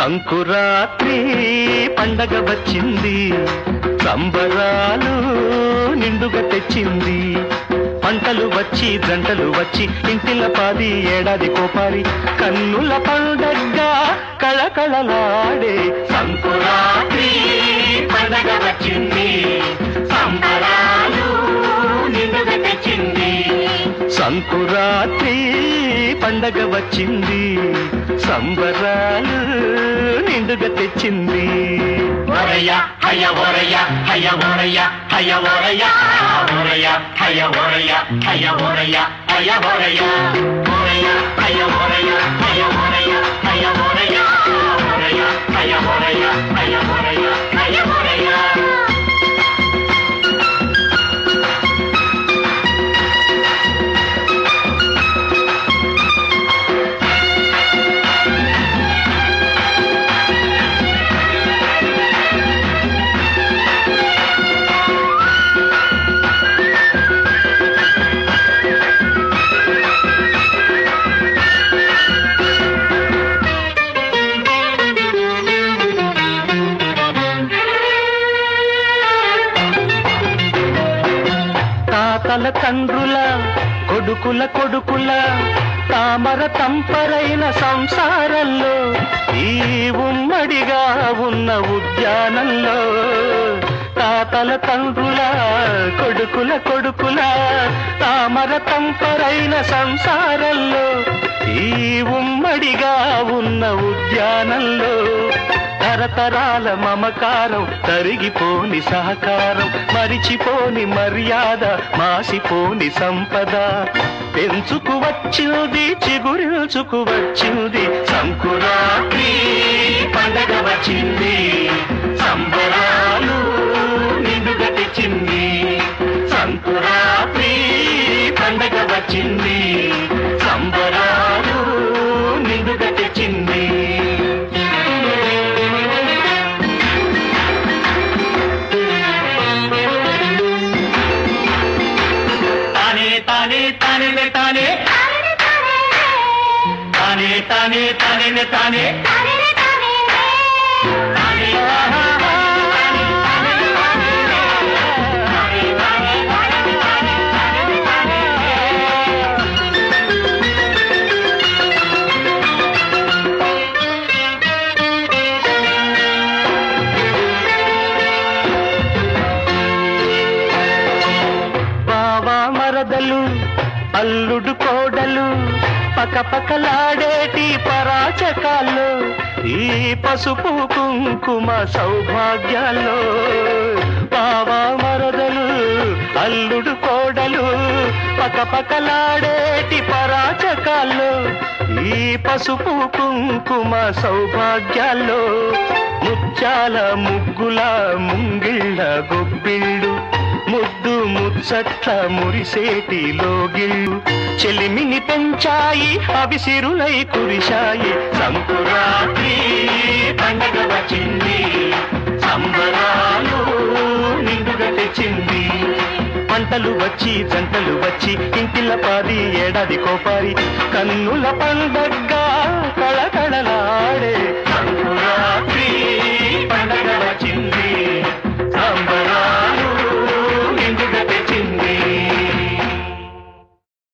సంకురాత్రి పండగ వచ్చింది సంబరాలు నిండుగా తెచ్చింది పంటలు వచ్చి జంటలు వచ్చి ఇంటిల పాది ఏడాది కోపారి కన్నుల పండగగా కళకళలాడే సంకురాత్రి పండగ వచ్చింది సంబరాలు నిండుగా తెచ్చింది సంకురాత్రి పండగ వచ్చింది సంబరాలు నిండుగా తెచ్చింది ఒరయ్య హయ ఒరయ్య హయ ఒరయ్య హయ ఒరయ్య ఒరయ్య హయ ఒరయ్య హయ ఒరయ్య హయ ఒరయ్య ఒరయ్య హయ ఒరయ్య హయ ఒరయ్య హయ ఒరయ్య ఒరయ్య హయ ఒరయ్య హయ ఒరయ్య హయ ఒరయ్య తాతల తండ్రుల కొడుకుల కొడుకుల తామర తంపరైన సంసారంలో ఈ ఉమ్మడిగా ఉన్న ఉద్యానంలో తాతల తండ్రుల కొడుకుల కొడుకుల తామర తంపరైన సంసారంలో ఈ ఉమ్మడిగా ఉన్న ఉద్యానంలో తరతరాల మమకారం తరిగిపోని సహకారం మరిచిపోని మర్యాద మాసిపోని సంపద పెంచుకు వచ్చింది చిగురించుకు వచ్చింది సంకురాత్రి పండగ వచ్చింది సంబరాలు నిండుగా తెచ్చింది సంకురాత్రి పండగ వచ్చింది సంబరాలు నిండుగా తెచ్చింది తానే తానే తానే తానే తానే తానే తానే తానే తానే బావా మరదలు అల్లుడు కోడలు పకపకలాడేటి పరాచకాల్లో ఈ పసుపు కుంకుమ సౌభాగ్యాల్లో బావా మరదలు అల్లుడు కోడలు పకపకలాడేటి పరాచకాల్లో ఈ పసుపు కుంకుమ సౌభాగ్యాల్లో ముత్యాల ముగ్గుల ముంగిళ్ళ గొబ్బిళ్ళు ముద్దు ముచ్చట్ల మురిసేటి లోగిళ్ళు చెలిమిని పెంచాయి అవి సిరులై కురిశాయి సంకురాత్రి పండగ వచ్చింది సంబరాలు నిండుగా తెచ్చింది పంటలు వచ్చి జంటలు వచ్చి ఇంటిల పాది ఏడాది కోపారి కన్నుల పండగగా కళకళలాడే